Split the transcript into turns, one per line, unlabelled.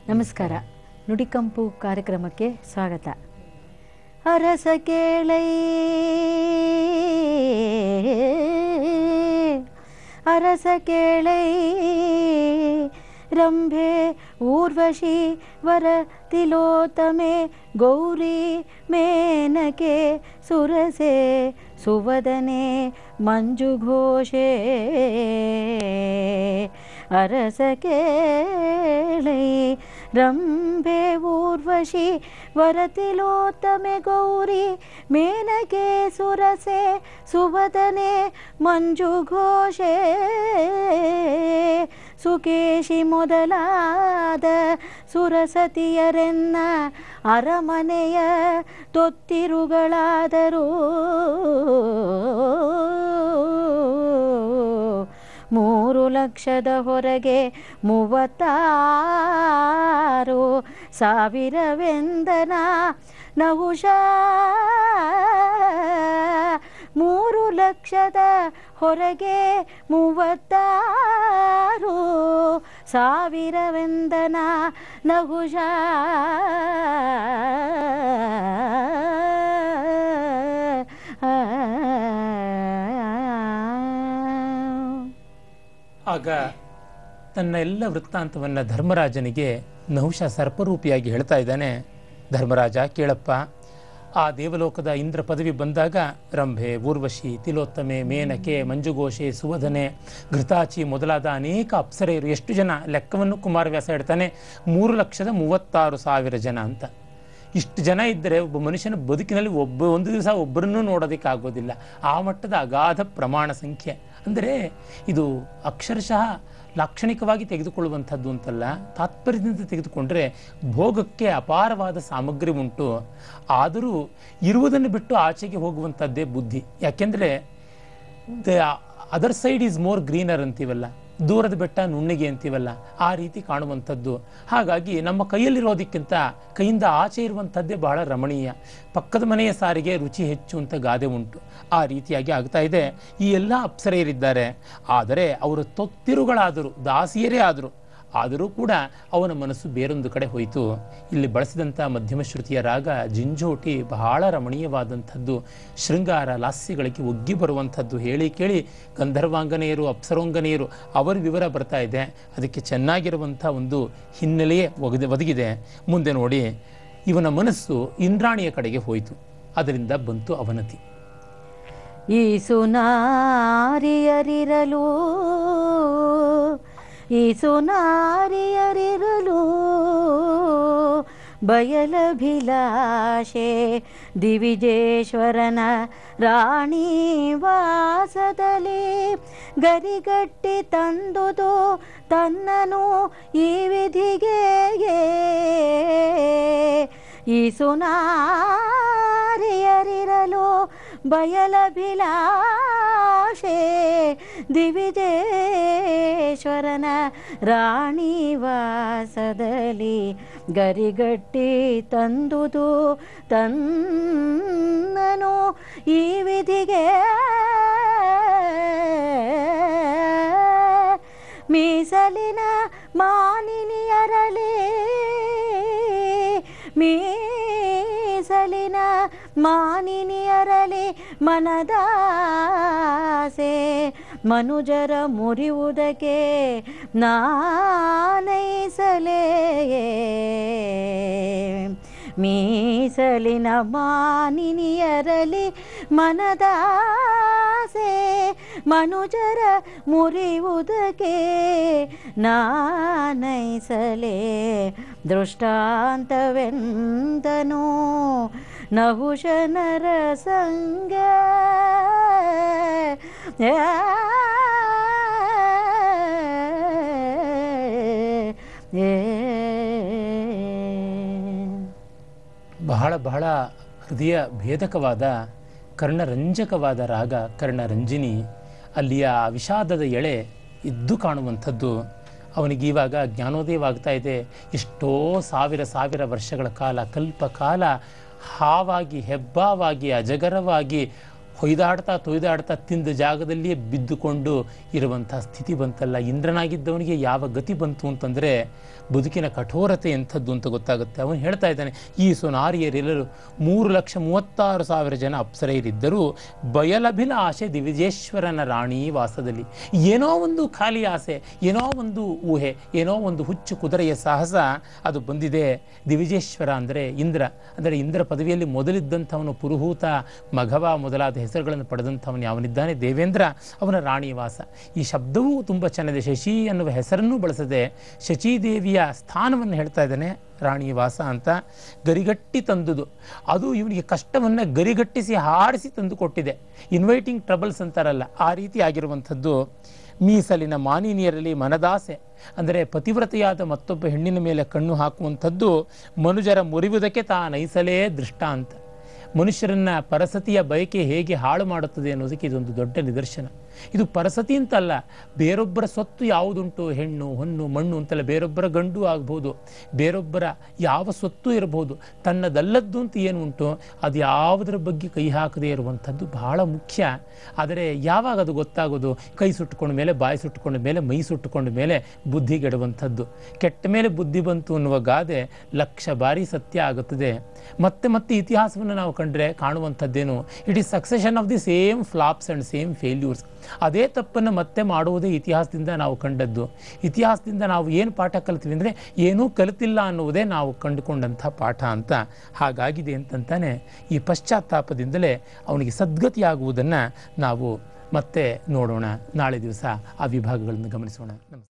ನಮಸ್ಕಾರ ನುಡಿಕಂಪು ಕಾರ್ಯಕ್ರಮಕ್ಕೆ ಸ್ವಾಗತ ಅರಸ ಕೇಳೈ ಅರಸ ಕೇಳೈ ರಂಭೆ ಊರ್ವಶಿ ವರ ತಿಲೋತಮೆ ಗೌರಿ ಮೇನಕೆ ಸುರಸೆ ಸುವದನೆ ಮಂಜುಘೋಷೆ ಅರಸ ಕೇಳೈ ರಂಭೆ ಊರ್ವಶಿ ವರತಿಲೋತ್ತಮೆ ಗೌರಿ ಮೇನಕೆ ಸುರಸೆ ಸುವದನೆ ಮಂಜುಘೋಷೆ ಸುಕೇಶಿ ಮೊದಲಾದ ಸುರಸತಿಯರೆನ್ನ ಅರಮನೆಯ ತೊತ್ತಿರುಗಳಾದರೂ ಮೂರು ಲಕ್ಷದ ಹೊರಗೆ ಮೂವತ್ತಾರು ಸಾವಿರವೆಂದನ ನಹುಷ ಮೂರು ಲಕ್ಷದ ಹೊರಗೆ ಮೂವತ್ತಾರು ಸಾವಿರವೆಂದನ ನಹುಷ
ಆಗ ತನ್ನ ಎಲ್ಲ ವೃತ್ತಾಂತವನ್ನು ಧರ್ಮರಾಜನಿಗೆ ನಹುಷ ಸರ್ಪರೂಪಿಯಾಗಿ ಹೇಳ್ತಾ ಇದ್ದಾನೆ ಧರ್ಮರಾಜ ಕೇಳಪ್ಪ ಆ ದೇವಲೋಕದ ಇಂದ್ರ ಪದವಿ ಬಂದಾಗ ರಂಭೆ ಊರ್ವಶಿ ತಿಲೋತ್ತಮೆ ಮೇನಕೆ ಮಂಜುಘೋಷೆ ಸುವಧನೆ ಘೃತಾಚಿ ಮೊದಲಾದ ಅನೇಕ ಅಪ್ಸರೆಯರು ಎಷ್ಟು ಜನ ಲೆಕ್ಕವನ್ನು ಕುಮಾರವ್ಯಾಸ ಹೇಳ್ತಾನೆ ಮೂರು ಲಕ್ಷದ ಮೂವತ್ತಾರು ಸಾವಿರ ಜನ ಅಂತ ಇಷ್ಟು ಜನ ಇದ್ದರೆ ಒಬ್ಬ ಮನುಷ್ಯನ ಬದುಕಿನಲ್ಲಿ ಒಬ್ಬ ಒಂದು ದಿವಸ ಒಬ್ಬರನ್ನೂ ನೋಡೋದಕ್ಕಾಗೋದಿಲ್ಲ ಆ ಮಟ್ಟದ ಅಗಾಧ ಪ್ರಮಾಣ ಸಂಖ್ಯೆ ಅಂದರೆ ಇದು ಅಕ್ಷರಶಃ ಲಾಕ್ಷಣಿಕವಾಗಿ ತೆಗೆದುಕೊಳ್ಳುವಂಥದ್ದು ಅಂತಲ್ಲ ತಾತ್ಪರ್ಯದಿಂದ ತೆಗೆದುಕೊಂಡ್ರೆ ಭೋಗಕ್ಕೆ ಅಪಾರವಾದ ಸಾಮಗ್ರಿ ಉಂಟು ಆದರೂ ಇರುವುದನ್ನು ಬಿಟ್ಟು ಆಚೆಗೆ ಹೋಗುವಂಥದ್ದೇ ಬುದ್ಧಿ ಯಾಕೆಂದರೆ the other side is more greener ಅಂತೀವಲ್ಲ ದೂರದ ಬೆಟ್ಟ ನುಣ್ಣಿಗೆ ಅಂತೀವಲ್ಲ ಆ ರೀತಿ ಕಾಣುವಂಥದ್ದು ಹಾಗಾಗಿ ನಮ್ಮ ಕೈಯಲ್ಲಿರೋದಕ್ಕಿಂತ ಕೈಯಿಂದ ಆಚೆ ಇರುವಂಥದ್ದೇ ಬಹಳ ರಮಣೀಯ ಪಕ್ಕದ ಮನೆಯ ಸಾರಿಗೆ ರುಚಿ ಹೆಚ್ಚು ಅಂತ ಗಾದೆ ಉಂಟು ಆ ರೀತಿಯಾಗಿ ಆಗ್ತಾ ಇದೆ ಈ ಎಲ್ಲ ಅಪ್ಸರೆಯರಿದ್ದಾರೆ ಆದರೆ ಅವರು ತೊತ್ತಿರುಗಳಾದರು ದಾಸಿಯರೇ ಆದರು ಆದರೂ ಕೂಡ ಅವನ ಮನಸ್ಸು ಬೇರೊಂದು ಕಡೆ ಹೋಯಿತು ಇಲ್ಲಿ ಬಳಸಿದಂಥ ಮಧ್ಯಮ ಶ್ರುತಿಯ ರಾಗ ಜಿಂಜೋಟಿ ಬಹಳ ರಮಣೀಯವಾದಂಥದ್ದು ಶೃಂಗಾರ ಲಾಸ್ಯಗಳಿಗೆ ಒಗ್ಗಿ ಬರುವಂಥದ್ದು ಹೇಳಿ ಕೇಳಿ ಗಂಧರ್ವಾಂಗನೆಯರು ಅಪ್ಸರೋಂಗನೆಯರು ಅವರ ವಿವರ ಬರ್ತಾ ಇದೆ ಅದಕ್ಕೆ ಚೆನ್ನಾಗಿರುವಂಥ ಒಂದು ಹಿನ್ನೆಲೆಯೇ ಒಗದೆ ಒದಗಿದೆ ಮುಂದೆ ನೋಡಿ ಇವನ ಮನಸ್ಸು ಇಂದ್ರಾಣಿಯ ಕಡೆಗೆ ಹೋಯಿತು ಅದರಿಂದ ಬಂತು ಅವನತಿ
ಈ ಸುನಾರಿಯರಿರಲು ಈ ಸುನಾರಿಯರಿರಲು ಬಯಲಭಿಲಾಷೆ ದಿವಿಜೇಶ್ವರನ ರಾಣಿ ವಾಸದಲ್ಲಿ ಗರಿಗಟ್ಟಿ ತಂದುದು ತನ್ನನು ಈ ವಿಧಿಗೆ ಈ ಸುನಾರಿಯರಿರಲು ಬಯಲಭಿಲಾಷೆ ದಿವಿಜೇಶ್ವರನ ರಾಣಿ ವಾಸದಲ್ಲಿ ಗರಿಗಟ್ಟಿ ತಂದುದು ತನ್ನನು ಈ ವಿಧಿಗೆ ಮೀಸಲಿನ ಮಾನಿನಿಯರಲಿ ಮೀಸಲಿನ ಮಾನಿನಿಯರಲಿ ಮನದಾಸೆ ಮನುಜರ ಮುರಿಯುವುದಕ್ಕೆ ನಾನೈಸಲೇ ಮೀಸಲಿನ ಮಾನಿನಿಯರಲಿ ಮನದಾಸೆ ಮನುಜರ ಮುರಿಯುವುದಕ್ಕೆ ನಾನೈಸಲೇ ದೃಷ್ಟಾಂತವೆಂದನು ನಹುಶನರ ಸಂಗ
ಬಹಳ ಬಹಳ ಹೃದಯ ಭೇದಕವಾದ ಕರ್ಣರಂಜಕವಾದ ರಾಗ ಕರ್ಣರಂಜಿನಿ ಅಲ್ಲಿಯ ಆ ವಿಷಾದದ ಎಳೆ ಎದ್ದು ಕಾಣುವಂಥದ್ದು ಅವನಿಗೆ ಇವಾಗ ಜ್ಞಾನೋದಯವಾಗ್ತಾ ಇದೆ ಎಷ್ಟೋ ಸಾವಿರ ಸಾವಿರ ವರ್ಷಗಳ ಕಾಲ ಕಲ್ಪ ಕಾಲ ಹಾವಾಗಿ ಹೆಬ್ಬಾವಾಗಿ ಅಜಗರವಾಗಿ ಹೊಯ್ದಾಡ್ತಾ ತೊಯ್ದಾಡ್ತಾ ತಿಂದ ಜಾಗದಲ್ಲಿಯೇ ಬಿದ್ದುಕೊಂಡು ಇರುವಂಥ ಸ್ಥಿತಿ ಬಂತಲ್ಲ ಇಂದ್ರನಾಗಿದ್ದವನಿಗೆ ಯಾವ ಗತಿ ಬಂತು ಅಂತಂದರೆ ಬದುಕಿನ ಕಠೋರತೆ ಎಂಥದ್ದು ಅಂತ ಗೊತ್ತಾಗುತ್ತೆ ಅವನು ಹೇಳ್ತಾ ಇದ್ದಾನೆ ಈ ಸುನಾರಿಯರೆಲ್ಲರೂ ಮೂರು ಲಕ್ಷ ಮೂವತ್ತಾರು ಸಾವಿರ ಜನ ಅಪ್ಸರೆಯರಿದ್ದರೂ ಬಯಲಭಿಲಾಷೆ ದಿವಿಜೇಶ್ವರನ ರಾಣಿ ವಾಸದಲ್ಲಿ ಏನೋ ಒಂದು ಖಾಲಿ ಆಸೆ ಏನೋ ಒಂದು ಊಹೆ ಏನೋ ಒಂದು ಹುಚ್ಚು ಕುದುರೆಯ ಸಾಹಸ ಅದು ಬಂದಿದೆ ದಿವಿಜೇಶ್ವರ ಅಂದರೆ ಇಂದ್ರ ಅಂದರೆ ಇಂದ್ರ ಪದವಿಯಲ್ಲಿ ಮೊದಲಿದ್ದಂಥವನು ಪುರುಹೂತ ಮಘವ ಮೊದಲಾದ ಹೆಸರುಗಳನ್ನು ಪಡೆದಂಥವನು ಯಾವನಿದ್ದಾನೆ ದೇವೇಂದ್ರ ಅವನ ರಾಣಿ ವಾಸ ಈ ಶಬ್ದವೂ ತುಂಬ ಚೆನ್ನಾಗಿದೆ ಶಶಿ ಅನ್ನುವ ಹೆಸರನ್ನೂ ಬಳಸದೆ ಶಚೀದೇವಿಯ ಸ್ಥಾನವನ್ನು ಹೇಳ್ತಾ ಇದ್ದಾನೆ ರಾಣಿ ವಾಸ ಅಂತ ಗರಿಗಟ್ಟಿ ತಂದುದು ಅದು ಇವನಿಗೆ ಕಷ್ಟವನ್ನು ಗರಿಗಟ್ಟಿಸಿ ಹಾಡಿಸಿ ತಂದು ಕೊಟ್ಟಿದೆ ಇನ್ವೈಟಿಂಗ್ ಟ್ರಬಲ್ಸ್ ಅಂತಾರಲ್ಲ ಆ ರೀತಿ ಆಗಿರುವಂಥದ್ದು ಮೀಸಲಿನ ಮಾನಿನಿಯರಲ್ಲಿ ಮನದಾಸೆ ಅಂದರೆ ಪತಿವ್ರತೆಯಾದ ಮತ್ತೊಬ್ಬ ಹೆಣ್ಣಿನ ಮೇಲೆ ಕಣ್ಣು ಹಾಕುವಂಥದ್ದು ಮನುಜರ ಮುರಿಯುವುದಕ್ಕೆ ತಾ ನೈಸಲೇ ದೃಷ್ಟ ಅಂತ ಮನುಷ್ಯರನ್ನ ಪರಸತಿಯ ಬಯಕೆ ಹೇಗೆ ಹಾಳು ಮಾಡುತ್ತದೆ ಅನ್ನೋದಕ್ಕೆ ಇದೊಂದು ದೊಡ್ಡ ನಿದರ್ಶನ ಇದು ಪರಸತಿ ಅಂತಲ್ಲ ಬೇರೊಬ್ಬರ ಸ್ವತ್ತು ಯಾವುದುಂಟು ಹೆಣ್ಣು ಹೊನ್ನು ಮಣ್ಣು ಅಂತಲ್ಲ ಬೇರೊಬ್ಬರ ಗಂಡು ಆಗ್ಬೋದು ಬೇರೊಬ್ಬರ ಯಾವ ಸ್ವತ್ತು ಇರಬಹುದು ತನ್ನದಲ್ಲದ್ದು ಅಂತ ಏನು ಉಂಟು ಅದು ಯಾವುದರ ಬಗ್ಗೆ ಕೈ ಹಾಕದೇ ಇರುವಂಥದ್ದು ಬಹಳ ಮುಖ್ಯ ಆದರೆ ಯಾವಾಗ ಅದು ಗೊತ್ತಾಗೋದು ಕೈ ಸುಟ್ಟುಕೊಂಡ ಮೇಲೆ ಬಾಯಿ ಸುಟ್ಟುಕೊಂಡ ಮೇಲೆ ಮೈ ಸುಟ್ಟುಕೊಂಡ ಮೇಲೆ ಬುದ್ಧಿಗೆಡುವಂಥದ್ದು ಕೆಟ್ಟ ಮೇಲೆ ಬುದ್ಧಿ ಬಂತು ಅನ್ನುವ ಗಾದೆ ಲಕ್ಷ ಬಾರಿ ಸತ್ಯ ಆಗುತ್ತದೆ ಮತ್ತೆ ಮತ್ತೆ ಇತಿಹಾಸವನ್ನು ನಾವು ಕಂಡ್ರೆ ಕಾಣುವಂಥದ್ದೇನು it is succession of the same flops and same failures ಅದೇ ತಪ್ಪನ್ನು ಮತ್ತೆ ಮಾಡುವುದೇ ಇತಿಹಾಸದಿಂದ ನಾವು ಕಂಡದ್ದು ಇತಿಹಾಸದಿಂದ ನಾವು ಏನು ಪಾಠ ಕಲಿತೀವಿ ಅಂದರೆ ಏನೂ ಕಲಿತಿಲ್ಲ ಅನ್ನುವುದೇ ನಾವು ಕಂಡುಕೊಂಡಂಥ ಪಾಠ ಅಂತ ಹಾಗಾಗಿದೆ ಅಂತಂತಾನೆ ಈ ಪಶ್ಚಾತ್ತಾಪದಿಂದಲೇ ಅವನಿಗೆ ಸದ್ಗತಿಯಾಗುವುದನ್ನು ನಾವು ಮತ್ತೆ ನೋಡೋಣ ನಾಳೆ ದಿವಸ ಆ ವಿಭಾಗಗಳನ್ನು ಗಮನಿಸೋಣ ನಮಸ್ಕಾರ